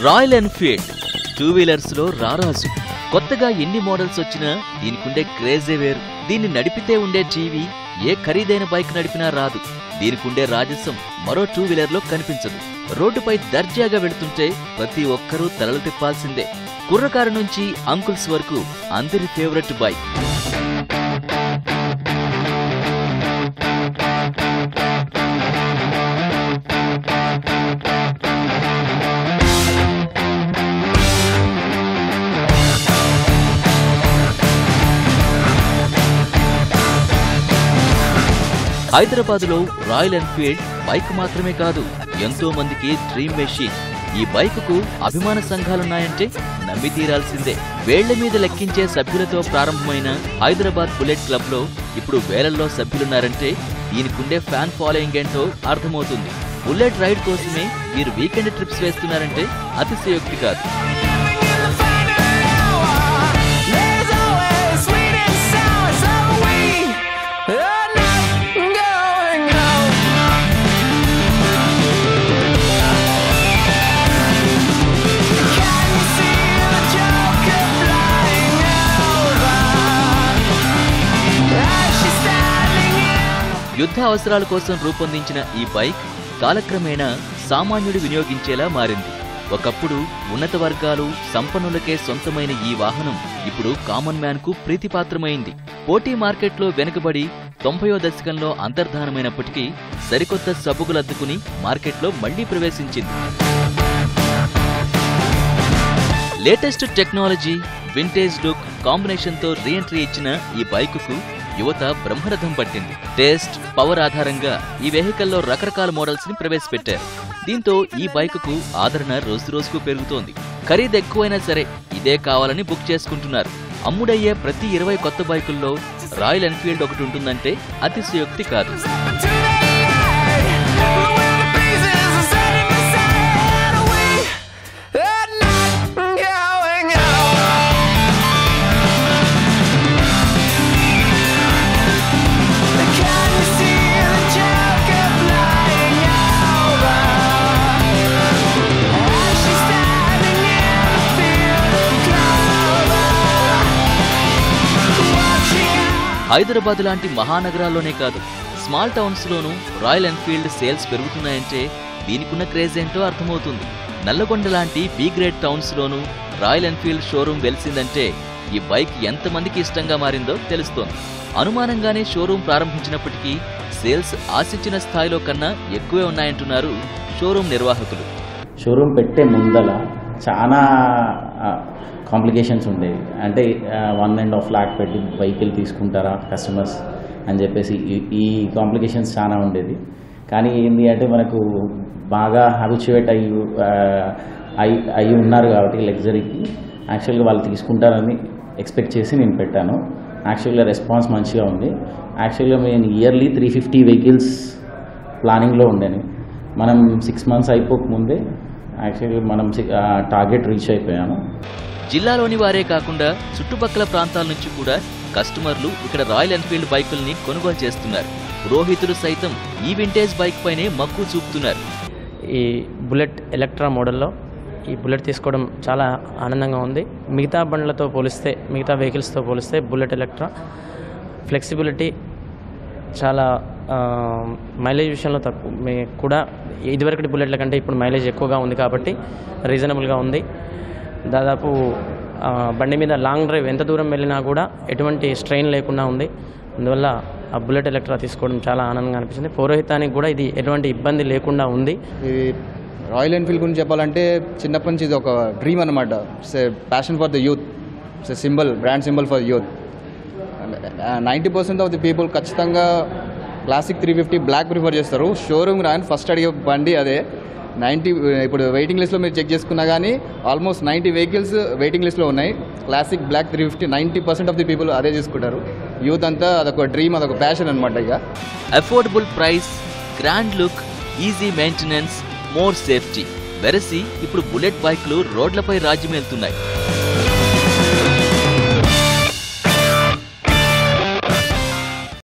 Royal Enfield two wheelers లో రారాజు కొత్తగా ఎన్ని మోడల్స్ వచ్చినా దీనికుండే క్రేజే వేరు దీన్ని నడిపితే ఉండే జీవి ఏ ఖరీదైన బైక్ నడిపినా రాదు దీనికుండే రాజసం మరో టూ వీలర్ లో కనిపించదు రోడ్డుపై దర్జాగా వెళుతుంటే ప్రతి ఒక్కరూ తలలు తిప్పాల్సిందే కుర్రకారు నుంచి అంకుల్స్ వరకు అందరి ఫేవరెట్ బైక్ హైదరాబాద్లో రాయల్ ఎన్ఫీల్డ్ బైక్ మాత్రమే కాదు ఎంతో మందికి డ్రీమ్ మెషిన్ ఈ బైకుకు అభిమాన సంఘాలున్నాయంటే నమ్మి తీరాల్సిందే వేళ్ల మీద లెక్కించే సభ్యులతో ప్రారంభమైన హైదరాబాద్ బుల్లెట్ క్లబ్ లో ఇప్పుడు వేలల్లో సభ్యులున్నారంటే దీనికుండే ఫ్యాన్ ఫాలోయింగ్ ఏంటో అర్థమవుతుంది బుల్లెట్ రైడ్ కోసమే మీరు వీకెండ్ ట్రిప్స్ వేస్తున్నారంటే అతిశయోక్తి కాదు There's always sweet and sour, so we are not going home. Can you see the Joker flying over? As she's standing in యుద్ధ అవసరాల కోసం రూపొందించిన ఈ బైక్ కాలక్రమేణా సామాన్యుడు వినియోగించేలా మారింది ఒకప్పుడు ఉన్నత వర్గాలు సంపన్నులకే సొంతమైన ఈ వాహనం ఇప్పుడు కామన్ మ్యాన్ కు ప్రీతిపాత్రమైంది పోటీ మార్కెట్లో వెనుకబడి తొంభయో దశకంలో అంతర్ధానమైనప్పటికీ సరికొత్త సబ్బుగులద్దుకుని మార్కెట్లో మళ్లీ ప్రవేశించింది latest technology vintage look combination తో రీఎంట్రీ ఇచ్చిన ఈ బైకుకు యువత బ్రహ్మరథం పట్టింది టేస్ట్ పవర్ ఆధారంగా ఈ వెహికల్లో రకరకాల మోడల్స్ ని ప్రవేశపెట్టారు దీంతో ఈ బైకుకు ఆదరణ రోజు రోజుకు పెరుగుతోంది ఖరీదు ఎక్కువైనా సరే ఇదే కావాలని బుక్ చేసుకుంటున్నారు అమ్ముడయ్యే ప్రతి ఇరవై కొత్త బైకుల్లో రాయల్ ఎన్ఫీల్డ్ ఒకటి ఉంటుందంటే అతిశయోక్తి కాదు to the yard. When the breezes are setting the sun, we are not going home. Can you see the Joker flying over? As she's standing in the field of clover, watching out. Hyderabad లాంటి మహానగరాల్లోనే కాదు small towns లోనూ Royal Enfield sales పెరుగుతున్నాయంటే దీనికున్న craze ఏంటో అర్థమవుతుంది నల్లగొండ లాంటి B grade towns లోనూ రాయల్ ఎన్ఫీల్డ్ షోరూం వెలిసిందంటే ఈ బైక్ ఎంతమందికి ఇష్టంగా మారిందో తెలుస్తోంది అనుమానంగానే షోరూం ప్రారంభించినప్పటికీ సేల్స్ ఆశించిన స్థాయిలో కన్నా ఎక్కువే ఉన్నాయంటున్నారు షోరూం నిర్వాహకులు షోరూమ్ పెట్టే ముందల చాలా కాంప్లికేషన్స్ ఉండేవి అంటే వన్ అండ్ హాఫ్ ల్యాక్ పెట్టి వెహికల్ తీసుకుంటారా కస్టమర్స్ అని చెప్పేసి ఈ- ఈ కాంప్లికేషన్స్ చాలా ఉండేది కానీ ఏంటి అంటే మనకు బాగా హ్యాబిచువేట్ అయ్యి ఆ, అయి అయి ఉన్నారు కాబట్టి లగ్జరీకి యాక్చువల్గా వాళ్ళు తీసుకుంటారని ఎక్స్పెక్ట్ చేసి నేను పెట్టాను యాక్చువల్గా రెస్పాన్స్ మంచిగా ఉంది యాక్చువల్గా నేను ఇయర్లీ త్రీ ఫిఫ్టీ వెహికల్స్ ప్లానింగ్లో ఉండేది మనం సిక్స్ మంత్స్ అయిపోకముందే యాక్చువల్గా మనం టార్గెట్ రీచ్ అయిపోయాము జిల్లాలోని వారే కాకుండా చుట్టుపక్కల ప్రాంతాల నుంచి కూడా కస్టమర్లు ఇక్కడ రాయల్ ఎన్ఫీల్డ్ బైకుల్ని కొనుగోలు చేస్తున్నారు పురోహితులు సైతం ఈ వింటేజ్ బైక్ పైనే మక్కువ చూపుతున్నారు ఈ బుల్లెట్ ఎలక్ట్రా మోడల్లో ఈ బుల్లెట్ తీసుకోవడం చాలా ఆనందంగా ఉంది మిగతా బండ్లతో పోలిస్తే మిగతా వెహికల్స్తో పోలిస్తే బుల్లెట్ ఎలక్ట్రా ఫ్లెక్సిబిలిటీ చాలా ఆ, మైలేజ్ విషయంలో తక్కువ మీ- కూడా ఇదివరకటి బుల్లెట్ల కంటే ఇప్పుడు మైలేజ్ ఎక్కువగా ఉంది కాబట్టి రీజనబుల్గా ఉంది దాదాపు ఆ, బండి మీద లాంగ్ డ్రైవ్ ఎంత దూరం వెళ్ళినా కూడా ఎటువంటి స్ట్రెయిన్ లేకుండా ఉంది అందువల్ల ఆ బుల్లెట్ ఎలక్ట్రా తీసుకోవడం చాలా ఆనందంగా అనిపించింది పౌరోహితానికి కూడా ఇది ఎటువంటి ఇబ్బంది లేకుండా ఉంది ఇది రాయల్ ఎన్ఫీల్డ్ గురించి చెప్పాలంటే చిన్నప్పటి నుంచి ఇది ఒక డ్రీమ్ అనమాట it's passion for the youth it's symbol brand symbol for youth ninety percent of the people ఖచ్చితంగా classic three fifty black prefer చేస్తారు షోరూమ్ రాని ఫస్ట్ అడిగే బండి అదే నైంటీ ఇప్పుడు వెయిటింగ్ లిస్ట్లో మీరు చెక్ చేసుకున్నా కానీ ఆల్మోస్ట్ నైంటీ వెహికల్స్ వెయిటింగ్ లిస్ట్లో ఉన్నాయి classic black three fifty ninety percent of the people అదే తీసుకుంటారు యూత్ అంతా అదొక డ్రీమ్ అదొక ప్యాషన్ అనమాట ఇక affordable price grand look easy maintenance more safety వెరసి ఇప్పుడు బుల్లెట్ బైక్లు రోడ్లపై రాజ్యమేలుతున్నాయి